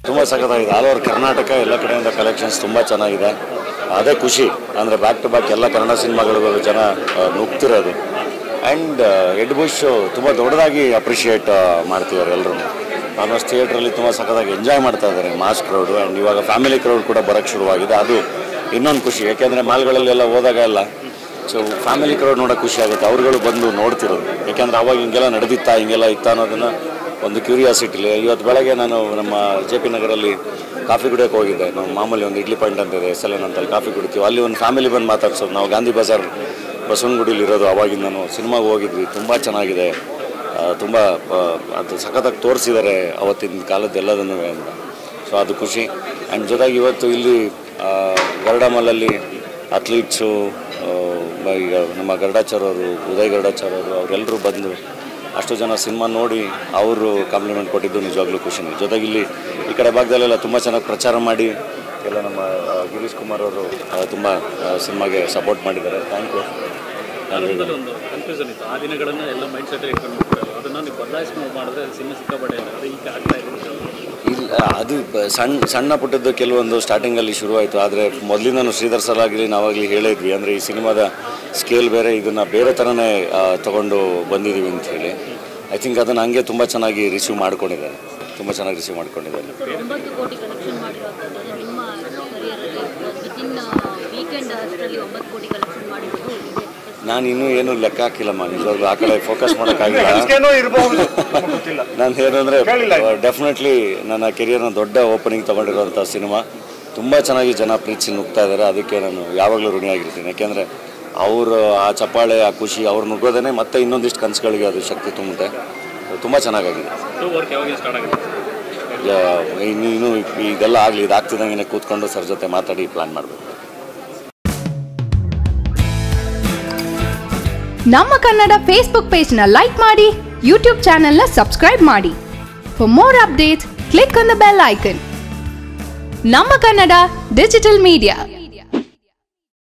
ತುಂಬ ಸಖತ್ತಾಗಿದೆ all over Karnataka ಎಲ್ಲ ಕಡೆಯಿಂದ ಕಲೆಕ್ಷನ್ಸ್ ತುಂಬ ಚೆನ್ನಾಗಿದೆ ಅದೇ ಖುಷಿ ಅಂದರೆ ಬ್ಯಾಕ್ ಟು ಬ್ಯಾಕ್ ಎಲ್ಲ ಕನ್ನಡ ಸಿನಿಮಾಗಳಿಗೂ ಜನ ಆ, ನುಗ್ತಿರೋದು ಆ್ಯಂಡ್ ಎಡ್ ಬುಷ್ ತುಂಬ ದೊಡ್ಡದಾಗಿ ಅಪ್ರಿಷಿಯೇಟ್ ಮಾಡ್ತಿದ್ದಾರೆ ಎಲ್ಲರೂ ಆಲ್ಮೋಸ್ಟ್ ಥಿಯೇಟ್ರಲ್ಲಿ ತುಂಬ ಸಖತ್ತಾಗಿ ಎಂಜಾಯ್ ಮಾಡ್ತಾ ಇದ್ದಾರೆ ಮಾಸ್ ಕ್ರೌಡು ಆ್ಯಂಡ್ ಇವಾಗ ಫ್ಯಾಮಿಲಿ ಕ್ರೌಡ್ ಕೂಡ ಬರೋಕ್ಕೆ ಶುರುವಾಗಿದೆ ಅದು ಇನ್ನೊಂದು ಖುಷಿ ಯಾಕೆಂದರೆ ಮಾಲ್ಗಳಲ್ಲೆಲ್ಲ ಹೋದಾಗ ಎಲ್ಲ ಸೊ ಫ್ಯಾಮಿಲಿ ಕ್ರೌಡ್ ನೋಡೋಕೆ ಖುಷಿ ಆಗುತ್ತೆ ಅವ್ರುಗಳು ಬಂದು ನೋಡ್ತಿರೋದು ಯಾಕೆಂದರೆ ಅವಾಗ ಹಿಂಗೆಲ್ಲ ನಡೆದಿತ್ತಾ ಹಿಂಗೆಲ್ಲ ಇತ್ತಾ ಅನ್ನೋದನ್ನು ಒಂದು ಕ್ಯೂರಿಯಾಸಿಟಿಲಿ ಇವತ್ತು ಬೆಳಗ್ಗೆ ನಾನು ನಮ್ಮ ಜೆ ಪಿ ನಗರಲ್ಲಿ ಕಾಫಿ ಕುಡಿಯೋಕೆ ಹೋಗಿದ್ದೆ ನಾವು ಮಾಮೂಲಿ ಒಂದು ಇಡ್ಲಿ ಪಾಯಿಂಟ್ ಅಂತ ಇದೆ ಎಸ್ ಎಲ್ ಎನ್ ಅಂತಲ್ಲಿ ಕಾಫಿ ಕುಡಿತೀವಿ ಅಲ್ಲಿ ಒಂದು ಫ್ಯಾಮಿಲಿ ಬಂದು ಮಾತಾಡ್ಸೋದು ನಾವು ಗಾಂಧಿ ಬಜಾರ್ ಬಸವನಗುಡಿಲಿ ಇರೋದು ಅವಾಗಿಂದ ನಾನು ಸಿನಿಮಾಗೆ ಹೋಗಿದ್ವಿ ತುಂಬ ಚೆನ್ನಾಗಿದೆ ತುಂಬ ಅದು ಸಖತ್ತಾಗಿ ತೋರಿಸಿದ್ದಾರೆ ಅವತ್ತಿನ ಕಾಲದ್ದು ಎಲ್ಲದನ್ನು ಅಂತ ಸೊ ಅದು ಖುಷಿ ಆ್ಯಂಡ್ ಜೊತೆಗೆ ಇವತ್ತು ಇಲ್ಲಿ ಆ, ಗರುಡ ಮಾಲಲ್ಲಿ ಅಥ್ಲೀಟ್ಸು ಈಗ ನಮ್ಮ ಗರುಡಾಚಾರ್ ಅವರು ಉದಯ್ ಗರುಡಾಚಾರ್ ಅವರು ಅವರೆಲ್ಲರೂ ಬಂದು ಅಷ್ಟು ಜನ ಸಿನಿಮಾ ನೋಡಿ ಅವರು ಕಾಂಪ್ಲಿಮೆಂಟ್ ಕೊಟ್ಟಿದ್ದು ನಿಜವಾಗ್ಲೂ ಖುಷಿನೇ ಜೊತೆಗೆ ಇಲ್ಲಿ ಈ ಕಡೆ ಭಾಗದಲ್ಲೆಲ್ಲ ತುಂಬ ಚೆನ್ನಾಗಿ ಪ್ರಚಾರ ಮಾಡಿ ಎಲ್ಲ ನಮ್ಮ ಆ, ಗಿರೀಶ್ ಕುಮಾರ್ ಅವರು ತುಂಬ ಸಿನಿಮಾಗೆ ಸಪೋರ್ಟ್ ಮಾಡಿದ್ದಾರೆ ಥ್ಯಾಂಕ್ ಯು ಕಾಲದಲ್ಲಿ ಒಂದು ಕನ್ಫ್ಯೂಷನ್ ಇತ್ತು ಆ ದಿನಗಳನ್ನ ಎಲ್ಲ ಮೈಂಡ್ ಸೆಟ್ ಇಟ್ಕೊಂಡು ಹೋಗ್ತಾರೆ ಅದನ್ನ ನೀವು ಬದಲಾಯಿಸಿ ಮಾಡಿದ್ರೆ ಸಿನಿಮಾ ಸಿಕ್ಕಾಪಟ್ಟೆ ಇದೆ ಅದು ಈಗ ಆಗ್ತಾ ಇದೆ ಇಲ್ಲ ಅದು ಬ- ಸಣ್ಣ ಸಣ್ಣ ಪುಟ್ಟದ್ದು ಕೆಲವೊಂದು ಸ್ಟಾರ್ಟಿಂಗಲ್ಲಿ ಶುರುವಾಯಿತು ಆದರೆ ಮೊದಲಿಂದನೂ ಶ್ರೀಧರ್ ಸರ್ ಆಗಲಿ ನಾವಾಗಲಿ ಹೇಳಿದ್ವಿ ಅಂದರೆ ಈ ಸಿನಿಮಾದ ಸ್ಕೇಲ್ ಬೇರೆ ಇದನ್ನು ಬೇರೆ ಥರನೇ ತೊಗೊಂಡು ಬಂದಿದ್ದೀವಿ ಅಂತ ಹೇಳಿ ಐ ಥಿಂಕ್ ಅದನ್ನು ಹಂಗೆ ತುಂಬ ಚೆನ್ನಾಗಿ ರಿಸೀವ್ ಮಾಡ್ಕೊಂಡಿದ್ದಾರೆ ತುಂಬ ಚೆನ್ನಾಗಿ ರಿಸೀವ್ ಮಾಡ್ಕೊಂಡಿದ್ದಾರೆ ಸರ್ ಒಂಬತ್ತು ಕೋಟಿ ಕಲೆಕ್ಷನ್ ಮಾಡಿರುವಂಥದ್ದು ನಿಮ್ಮ ಕರಿಯರಲ್ಲಿ ವಿತಿನ್ ವೀಕೆಂಡ್ ಅಷ್ಟರಲ್ಲಿ ಒಂಬತ್ತು ಕೋಟಿ ಕಲೆಕ್ಷನ್ ಮಾಡಿರೋದು ಇದೆ ನಾನು ಇನ್ನೂ ಏನು ಲೆಕ್ಕ ಹಾಕಿಲ್ಲಮ್ಮ ನಿಜವಾಗ್ಲೂ ಆ ಕಡೆ ಫೋಕಸ್ ಮಾಡೋಕ್ಕಾಗಿಲ್ಲ ಏನೋ ಇರಬಹುದು ನಮ್ಗೆ ಗೊತ್ತಿಲ್ಲ ನಾನು ಏನಂದರೆ ಕೇಳಿಲ್ಲ. ಡೆಫಿನೆಟ್ಲಿ ನನ್ನ ಕೆರಿಯರ್ನ ದೊಡ್ಡ ಓಪನಿಂಗ್ ತೊಗೊಂಡಿರುವಂಥ ಸಿನಿಮಾ ತುಂಬ ಚೆನ್ನಾಗಿ ಜನ ಪ್ರೀತಿಸಿ ನುಗ್ತಾ ಇದ್ದಾರೆ ಅದಕ್ಕೆ ನಾನು ಯಾವಾಗಲೂ ಋಣಿಯಾಗಿರ್ತೀನಿ ಯಾಕೆಂದರೆ ಅವರು ಆ ಚಪ್ಪಾಳೆ ಆ ಖುಷಿ ಅವ್ರು ನುಗ್ಗೋದೇ ಮತ್ತೆ ಇನ್ನೊಂದಿಷ್ಟು ಕನಸುಗಳಿಗೆ ಅದು ಶಕ್ತಿ ತುಂಬುತ್ತೆ ತುಂಬ ಚೆನ್ನಾಗಾಗಿದೆ ಟೂ ವರ್ಕ್ ಯಾವಾಗ ಸ್ಟಾರ್ಟ್ ಆಗುತ್ತೆ ಯಾ- ಇನ್ನು ಇನ್ನು ಇದೆಲ್ಲ ಆಗಲಿ ಇದಾಗ್ತಿದ್ದಂಗೆ ಕೂತ್ಕೊಂಡು ಸರ್ ಜೊತೆ ಮಾತಾಡಿ ಪ್ಲ್ಯಾನ್ ಮಾಡಬೇಕು ನಮ್ಮ ಕನ್ನಡ ಫೇಸ್ಬುಕ್ ಪೇಜ್ನ ಲೈಕ್ ಮಾಡಿ ಯೂಟ್ಯೂಬ್ ಚಾನೆಲ್ನ ಸಬ್ಸ್ಕ್ರೈಬ್ ಮಾಡಿ for more updates click on the bell icon ನಮ್ಮ ಕನ್ನಡ ಡಿಜಿಟಲ್ ಮೀಡಿಯಾ